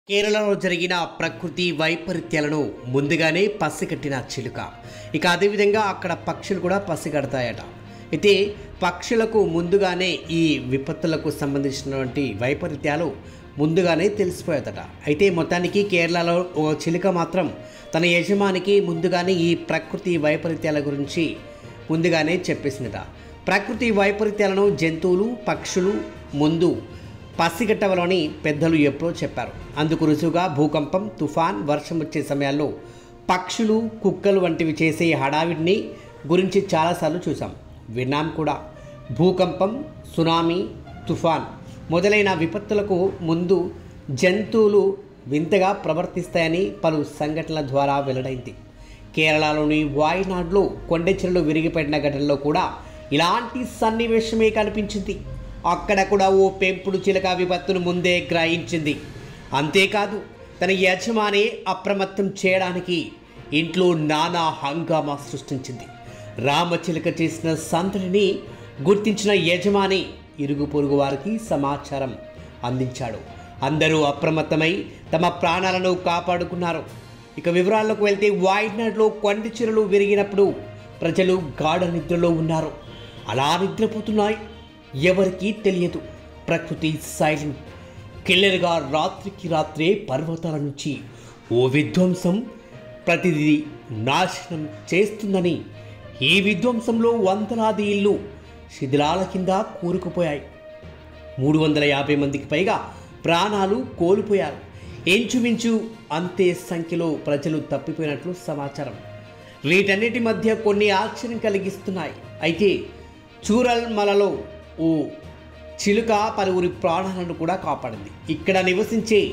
కేరళలో జరిగిన ప్రకృతి వైపరీత్యాలను ముందుగానే పసిగట్టిన చిలుక ఇక అదేవిధంగా అక్కడ పక్షులు కూడా పసిగడతాయట అయితే పక్షులకు ముందుగానే ఈ విపత్తులకు సంబంధించినటువంటి వైపరీత్యాలు ముందుగానే తెలిసిపోయేదట అయితే మొత్తానికి కేరళలో ఓ చిలుక మాత్రం తన యజమానికి ముందుగానే ఈ ప్రకృతి వైపరీత్యాల గురించి ముందుగానే చెప్పేసిందట ప్రకృతి వైపరీత్యాలను జంతువులు పక్షులు ముందు పసిగట్టవలని పెద్దలు ఎప్పుడో చెప్పారు అందుకు రుజువుగా భూకంపం తుఫాన్ వర్షం వచ్చే సమయాల్లో పక్షులు కుక్కలు వంటివి చేసే హడావిడిని గురించి చాలాసార్లు చూసాం విన్నాం కూడా భూకంపం సునామీ తుఫాన్ మొదలైన విపత్తులకు ముందు జంతువులు వింతగా ప్రవర్తిస్తాయని పలు సంఘటనల ద్వారా వెల్లడైంది కేరళలోని వాయినాడ్లో కొండచెరలు విరిగిపడిన ఘటనలో కూడా ఇలాంటి సన్నివేశమే కనిపించింది అక్కడ కూడా ఓ పెంపుడు చిలక విపత్తును ముందే గ్రహించింది అంతేకాదు తన యజమాని అప్రమత్తం చేయడానికి ఇంట్లో నానా హంగామా సృష్టించింది రామచిలక చేసిన సందడిని గుర్తించిన యజమాని ఇరుగు పొరుగు వారికి సమాచారం అందించాడు అందరూ అప్రమత్తమై తమ ప్రాణాలను కాపాడుకున్నారు ఇక వివరాల్లోకి వెళ్తే వాయినాడ్లో కొండ చెరలు విరిగినప్పుడు ప్రజలు గాఢ నిద్రలో ఉన్నారు అలా నిద్రపోతున్నాయి ఎవరికీ తెలియదు ప్రకృతి సైలెంట్ కిల్లెరగా రాత్రికి రాత్రే పర్వతాల నుంచి ఓ విధ్వంసం ప్రతిదీ నాశనం చేస్తుందని ఈ విధ్వంసంలో వందలాది ఇల్లు శిథిలాల కింద కూరుకుపోయాయి మూడు వందల యాభై మందికి పైగా ప్రాణాలు కోల్పోయారు ఇంచుమించు అంతే సంఖ్యలో ప్రజలు తప్పిపోయినట్లు సమాచారం వీటన్నిటి మధ్య కొన్ని ఆశ్చర్యం కలిగిస్తున్నాయి అయితే చూరల్మలలో ఓ చిలుక పలువురి ప్రాణాలను కూడా కాపాడింది ఇక్కడ నివసించే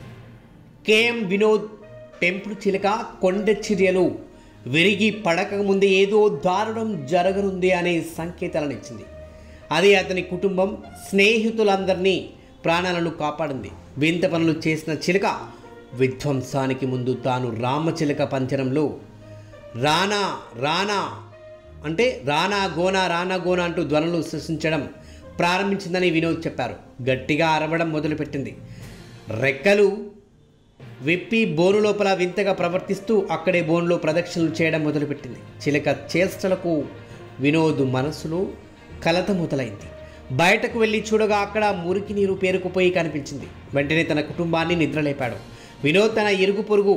కేఎం వినోద్ పెంపుడు చిలుక కొండ చర్యలు విరిగి పడక ముందే ఏదో దారుణం జరగనుంది అనే సంకేతాలను ఇచ్చింది అది అతని కుటుంబం స్నేహితులందరినీ ప్రాణాలను కాపాడింది వింత పనులు చేసిన చిలుక విధ్వంసానికి ముందు తాను రామచిలక పంచరంలో రానా రానా అంటే రానా గోనా రానా గోనా అంటూ ధ్వనులు సృష్టించడం ప్రారంభించిందని వినోద్ చెప్పారు గట్టిగా అరవడం మొదలుపెట్టింది రెక్కలు విప్పి బోను లోపల వింతగా ప్రవర్తిస్తూ అక్కడే బోనులో ప్రదక్షిణలు చేయడం మొదలుపెట్టింది చిలక చేష్టలకు వినోద్ మనసులో కలత మొదలైంది బయటకు వెళ్ళి చూడగా అక్కడ మురికి నీరు పేరుకుపోయి కనిపించింది వెంటనే తన కుటుంబాన్ని నిద్రలేపాడు వినోద్ తన ఇరుగు పొరుగు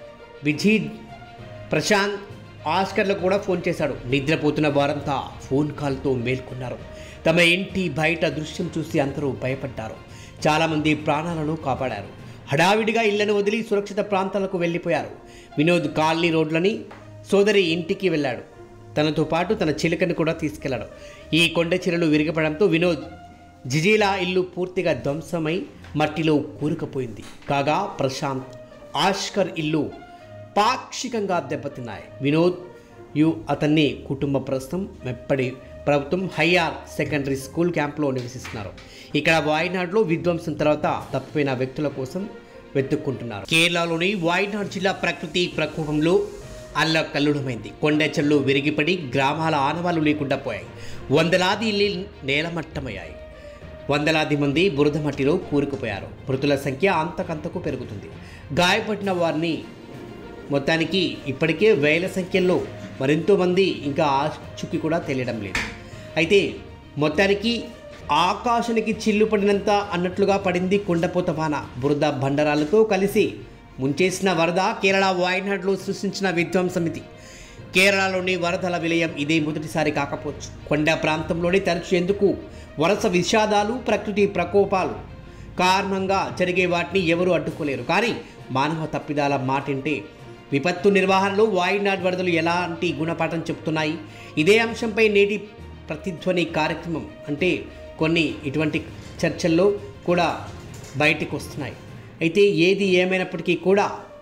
విజీ ప్రశాంత్ ఆస్కర్లకు కూడా ఫోన్ చేశాడు నిద్రపోతున్న వారంతా ఫోన్ కాల్తో మేల్కొన్నారు తమ ఇంటి బయట దృశ్యం చూసి అందరూ భయపడ్డారు చాలామంది ప్రాణాలను కాపాడారు హడావిడిగా ఇళ్లను వదిలి సురక్షిత ప్రాంతాలకు వెళ్ళిపోయారు వినోద్ కాలనీ రోడ్లని సోదరి ఇంటికి వెళ్ళాడు తనతో పాటు తన చిలుకను కూడా తీసుకెళ్లాడు ఈ కొండ చీరలు విరిగపడంతో వినోద్ జిజీలా ఇల్లు పూర్తిగా ధ్వంసమై మట్టిలో కూరుకుపోయింది కాగా ప్రశాంత్ ఆష్కర్ ఇల్లు పాక్షికంగా దెబ్బతిన్నాయి వినోద్ యు అతన్ని కుటుంబ ప్రస్తుతం మెప్పటి ప్రభుత్వం హైఆర్ సెకండరీ స్కూల్ క్యాంప్లో నివసిస్తున్నారు ఇక్కడ వాయినాడ్లో విధ్వంసం తర్వాత తప్పిపోయిన వ్యక్తుల కోసం వెతుక్కుంటున్నారు కేరళలోని వాయినాడ్ జిల్లా ప్రకృతి ప్రకోపంలో అల్లకల్లుడమైంది కొండచెల్లు విరిగిపడి గ్రామాల ఆనవాలు లేకుండా పోయాయి వందలాది ఇల్లు నేలమట్టమయ్యాయి వందలాది మంది బురద మట్టిలో కూరుకుపోయారు మృతుల సంఖ్య అంతకంతకు పెరుగుతుంది గాయపడిన వారిని మొత్తానికి ఇప్పటికే వేల సంఖ్యలో మరెంతో మంది ఇంకా ఆచుకి కూడా తెలియడం లేదు అయితే మొత్తానికి ఆకాశానికి చిల్లు పడినంత అన్నట్లుగా పడింది కొండపోత వాన బురద బండరాలతో కలిసి ముంచేసిన వరద కేరళ వాయనాడ్లో సృష్టించిన విధ్వంసమితి కేరళలోని వరదల విలయం ఇదే మొదటిసారి కాకపోవచ్చు కొండ ప్రాంతంలోనే తరచు ఎందుకు వరుస విషాదాలు ప్రకృతి ప్రకోపాలు కారణంగా జరిగే వాటిని ఎవరూ అడ్డుకోలేరు కానీ మానవ తప్పిదాల మాటింటే విపత్తు నిర్వహణలో వాయునాడ్ వరదలు ఎలాంటి గుణపాఠం చెప్తున్నాయి ఇదే అంశంపై నేటి ప్రతిధ్వని కార్యక్రమం అంటే కొన్ని ఇటువంటి చర్చల్లో కూడా బయటికి వస్తున్నాయి అయితే ఏది ఏమైనప్పటికీ కూడా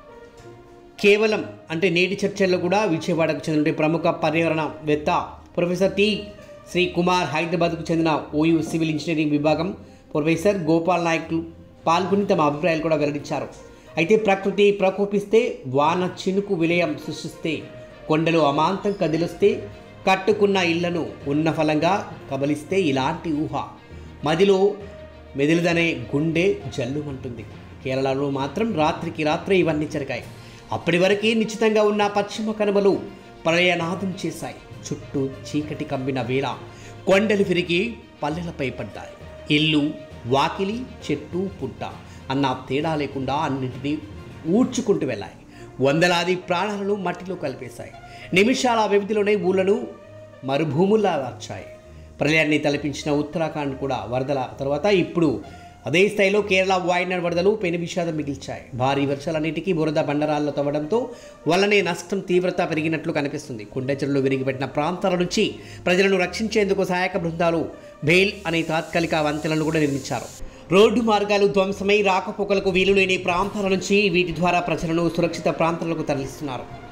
కేవలం అంటే నేటి చర్చల్లో కూడా విజయవాడకు చెందిన ప్రముఖ పర్యావరణవేత్త ప్రొఫెసర్ టి శ్రీ కుమార్ హైదరాబాద్కు చెందిన ఓయూ సివిల్ ఇంజనీరింగ్ విభాగం ప్రొఫెసర్ గోపాల్ నాయక్ పాల్గొని తమ అభిప్రాయాలు కూడా వెల్లడించారు అయితే ప్రకృతి ప్రకోపిస్తే వాన చినుకు విలయం సృష్టిస్తే కొండలు అమాంతం కదిలిస్తే కట్టుకున్న ఇళ్లను ఉన్న ఫలంగా కబలిస్తే ఇలాంటి ఊహ మదిలో మెదిలిదనే గుండె జల్లుమంటుంది కేరళలో మాత్రం రాత్రికి రాత్రే ఇవన్నీ జరిగాయి అప్పటి వరకే నిశ్చితంగా ఉన్న పశ్చిమ కనుమలు ప్రళయనాదం చేశాయి చుట్టూ చీకటి కమ్మిన వేళ కొండలు విరిగి పల్లెలపై పడ్డాయి ఇల్లు వాకిలి చెట్టు పుట్ట అన్న తేడా లేకుండా అన్నింటినీ ఊడ్చుకుంటూ వెళ్ళాయి వందలాది ప్రాణాలను మట్టిలో కలిపేశాయి నిమిషాల వ్యవధిలోనే ఊళ్ళను మరుభూముల్లా మార్చాయి ప్రళయాన్ని తలపించిన ఉత్తరాఖండ్ కూడా వరదల తర్వాత ఇప్పుడు అదే స్థాయిలో కేరళ వాయినాడ్ వరదలు పెను విషాదం మిగిల్చాయి భారీ వర్షాలన్నిటికీ బురద బండరాల్లో తవ్వడంతో వల్లనే నష్టం తీవ్రత పెరిగినట్లు కనిపిస్తుంది కుండెచెరులు విరిగిపెట్టిన ప్రాంతాల నుంచి ప్రజలను రక్షించేందుకు సహాయక బృందాలు బెయిల్ అనే తాత్కాలిక వంతెనలను కూడా నిర్మించారు రోడ్డు మార్గాలు ధ్వంసమై రాకపోకలకు వీలు లేని ప్రాంతాల నుంచి వీటి ద్వారా ప్రజలను సురక్షిత ప్రాంతాలకు తరలిస్తున్నారు